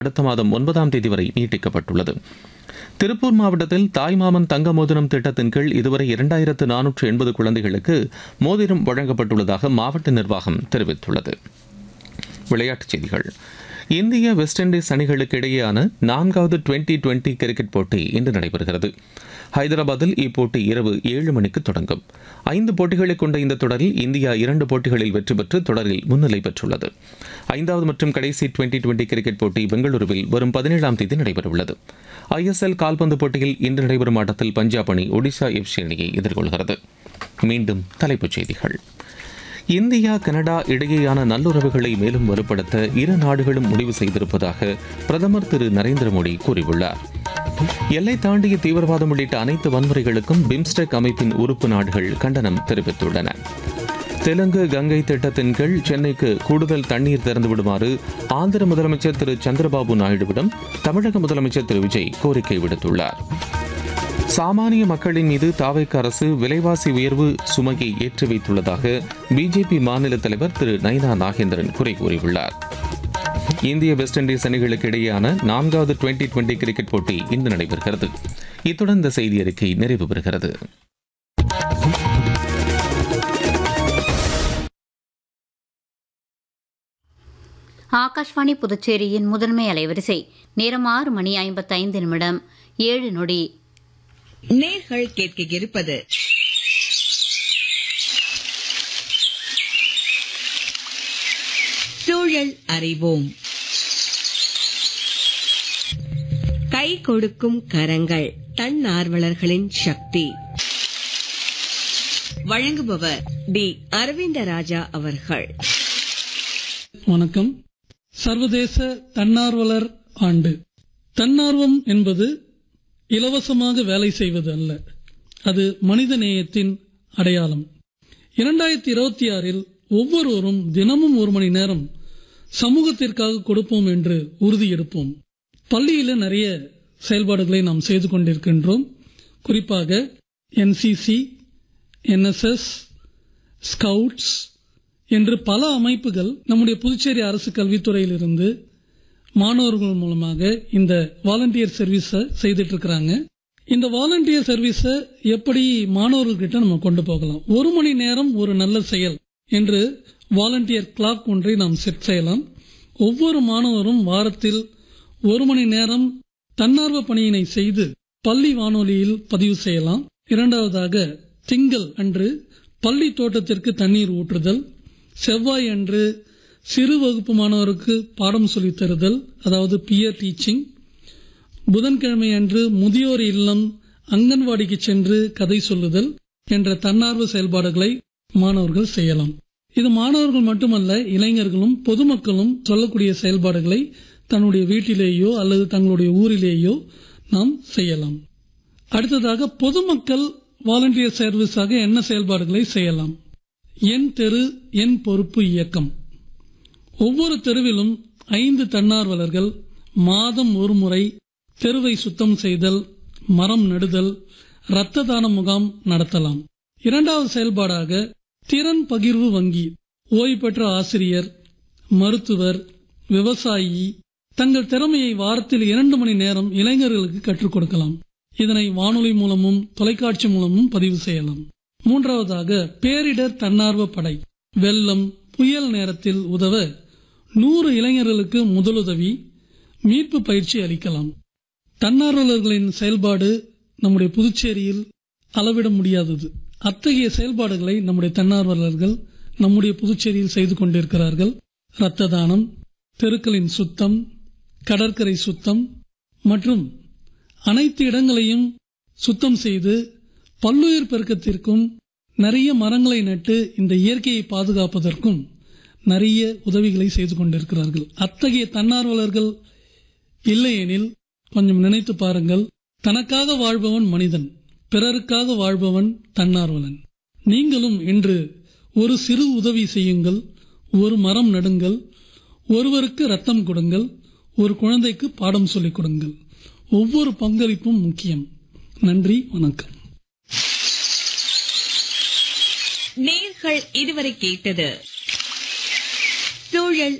அடுத்த மாதம் ஒன்பதாம் தேதி வரை நீட்டிக்கப்பட்டுள்ளது திருப்பூர் மாவட்டத்தில் தாய்மாமன் தங்க மோதிரம் திட்டத்தின் கீழ் இதுவரை இரண்டாயிரத்து நானூற்று எண்பது குழந்தைகளுக்கு மோதிரம் வழங்கப்பட்டுள்ளதாக மாவட்ட நிர்வாகம் தெரிவித்துள்ளது விளையாட்டுச் செய்திகள் இந்திய வெஸ்ட் இண்டீஸ் அணிகளுக்கு இடையேயான நான்காவது டுவெண்டி டுவெண்டி கிரிக்கெட் போட்டி இன்று நடைபெறுகிறது ஹைதராபாத்தில் இப்போட்டி இரவு ஏழு மணிக்கு தொடங்கும் ஐந்து போட்டிகளை கொண்ட இந்த தொடரில் இந்தியா இரண்டு போட்டிகளில் வெற்றி பெற்று தொடரில் முன்னிலை பெற்றுள்ளது ஐந்தாவது மற்றும் கடைசி டுவெண்டி டுவெண்டி கிரிக்கெட் போட்டி பெங்களூருவில் வரும் பதினேழாம் தேதி நடைபெறவுள்ளது ஐஎஸ்எல் கால்பந்து போட்டியில் இன்று நடைபெறும் ஆட்டத்தில் பஞ்சாப் அணி ஒடிசா எஃப்சி அணியை எதிர்கொள்கிறது மீண்டும் தலைப்புச் செய்திகள் இந்தியா கனடா இடையேயான நல்லுறவுகளை மேலும் வலுப்படுத்த இரு நாடுகளும் முடிவு செய்திருப்பதாக பிரதமர் திரு நரேந்திர மோடி கூறியுள்ளார் எல்லை தாண்டிய தீவிரவாதம் உள்ளிட்ட அனைத்து வன்முறைகளுக்கும் பிம்ஸ்டெக் அமைப்பின் உறுப்பு நாடுகள் கண்டனம் தெரிவித்துள்ளன தெலுங்கு கங்கை திட்டத்தின் கீழ் சென்னைக்கு கூடுதல் தண்ணீர் திறந்து விடுமாறு ஆந்திர முதலமைச்சர் திரு சந்திரபாபு நாயுடுவிடம் தமிழக முதலமைச்சர் திரு விஜய் கோரிக்கை விடுத்துள்ளார் சாமானிய மக்களின் மீது தாவைக்கு அரசு விலைவாசி உயர்வு சுமையை ஏற்றி வைத்துள்ளதாக பிஜேபி மாநில தலைவர் திரு நைனா நாகேந்திரன் குறை கூறியுள்ளார் இந்திய வெஸ்ட் இண்டீஸ் அணிகளுக்கு இடையேயான நான்காவது டுவெண்டி டுவெண்டி கிரிக்கெட் போட்டி இன்று நடைபெறுகிறது இத்துடன் இந்த செய்தி அறிக்கை நிறைவு பெறுகிறது ஆகாஷ்வாணி புதுச்சேரியின் முதன்மை அலைவரிசை நேரம் ஆறு மணி ஐம்பத்தைந்து நிமிடம் ஏழு நொடி நேர்கள் கேட்க இருப்பது சூழல் அறிவோம் கை கொடுக்கும் கரங்கள் தன்னார்வலர்களின் சக்தி வழங்குபவர் டி அரவிந்த ராஜா அவர்கள் வணக்கம் சர்வதேச தன்னார்வலர் ஆண்டு தன்னார்வம் என்பது இலவசமாக வேலை செய்வது அல்ல அது மனித நேயத்தின் அடையாளம் இரண்டாயிரத்தி இருபத்தி ஆறில் ஒவ்வொருவரும் தினமும் ஒரு மணி நேரம் சமூகத்திற்காக கொடுப்போம் என்று உறுதி எடுப்போம் பள்ளியில நிறைய செயல்பாடுகளை நாம் செய்து கொண்டிருக்கின்றோம் குறிப்பாக என்சிசி என்எஸ்எஸ் ஸ்கவுட்ஸ் என்று பல அமைப்புகள் நம்முடைய புதுச்சேரி அரசு கல்வித்துறையிலிருந்து மாணவர்கள் மூலமாக இந்த வாலண்டியர் சர்வீஸ செய்துட்டு இருக்கிறாங்க இந்த வாலண்டியர் சர்வீஸ எப்படி மாணவர்கள்கிட்ட நம்ம கொண்டு போகலாம் ஒரு மணி நேரம் ஒரு நல்ல செயல் என்று வாலண்டியர் கிளாக் ஒன்றை நாம் செட் செய்யலாம் ஒவ்வொரு மாணவரும் வாரத்தில் ஒரு மணி நேரம் தன்னார்வ பணியினை செய்து பள்ளி வானொலியில் பதிவு செய்யலாம் இரண்டாவதாக திங்கள் அன்று பள்ளி தோட்டத்திற்கு தண்ணீர் ஊற்றுதல் செவ்வாய் அன்று சிறு வகுப்பு மாணவருக்கு பாடம் சொல்லித் தருதல் அதாவது பியர் டீச்சிங் புதன்கிழமை அன்று முதியோர் இல்லம் அங்கன்வாடிக்கு சென்று கதை சொல்லுதல் என்ற தன்னார்வ செயல்பாடுகளை மாணவர்கள் செய்யலாம் இது மாணவர்கள் மட்டுமல்ல இளைஞர்களும் பொதுமக்களும் சொல்லக்கூடிய செயல்பாடுகளை தன்னுடைய வீட்டிலேயோ அல்லது தங்களுடைய ஊரிலேயோ நாம் செய்யலாம் அடுத்ததாக பொதுமக்கள் வாலண்டியர் சர்வீஸாக என்ன செயல்பாடுகளை செய்யலாம் என் தெரு என் பொறுப்பு இயக்கம் ஒவ்வொரு தெருவிலும் ஐந்து தன்னார்வலர்கள் மாதம் ஒரு முறை தெருவை சுத்தம் செய்தல் மரம் நடுதல் இரத்த தான முகாம் நடத்தலாம் இரண்டாவது செயல்பாடாக திறன் பகிர்வு வங்கி ஓய்வு பெற்ற ஆசிரியர் மருத்துவர் விவசாயி தங்கள் திறமையை வாரத்தில் இரண்டு மணி நேரம் இளைஞர்களுக்கு கற்றுக் கொடுக்கலாம் இதனை வானொலி மூலமும் தொலைக்காட்சி மூலமும் பதிவு செய்யலாம் மூன்றாவதாக பேரிடர் தன்னார்வ படை வெள்ளம் புயல் நேரத்தில் உதவ நூறு இளைஞர்களுக்கு முதலுதவி மீட்பு பயிற்சி அளிக்கலாம் தன்னார்வலர்களின் செயல்பாடு நம்முடைய புதுச்சேரியில் அளவிட முடியாதது அத்தகைய செயல்பாடுகளை நம்முடைய தன்னார்வலர்கள் நம்முடைய புதுச்சேரியில் செய்து கொண்டிருக்கிறார்கள் இரத்த தானம் தெருக்களின் சுத்தம் கடற்கரை சுத்தம் மற்றும் அனைத்து இடங்களையும் சுத்தம் செய்து பல்லுயிர் பெருக்கத்திற்கும் நிறைய மரங்களை நட்டு இந்த இயற்கையை பாதுகாப்பதற்கும் நிறைய உதவிகளை செய்து கொண்டிருக்கிறார்கள் அத்தகைய தன்னார்வலர்கள் இல்லையெனில் கொஞ்சம் நினைத்து பாருங்கள் தனக்காக வாழ்பவன் மனிதன் பிறருக்காக வாழ்பவன் தன்னார்வலன் நீங்களும் இன்று ஒரு சிறு உதவி செய்யுங்கள் ஒரு மரம் நடுங்கள் ஒருவருக்கு ரத்தம் கொடுங்கள் ஒரு குழந்தைக்கு பாடம் சொல்லிக் கொடுங்கள் ஒவ்வொரு பங்களிப்பும் முக்கியம் நன்றி வணக்கம் நேர்கள் இதுவரை கேட்டது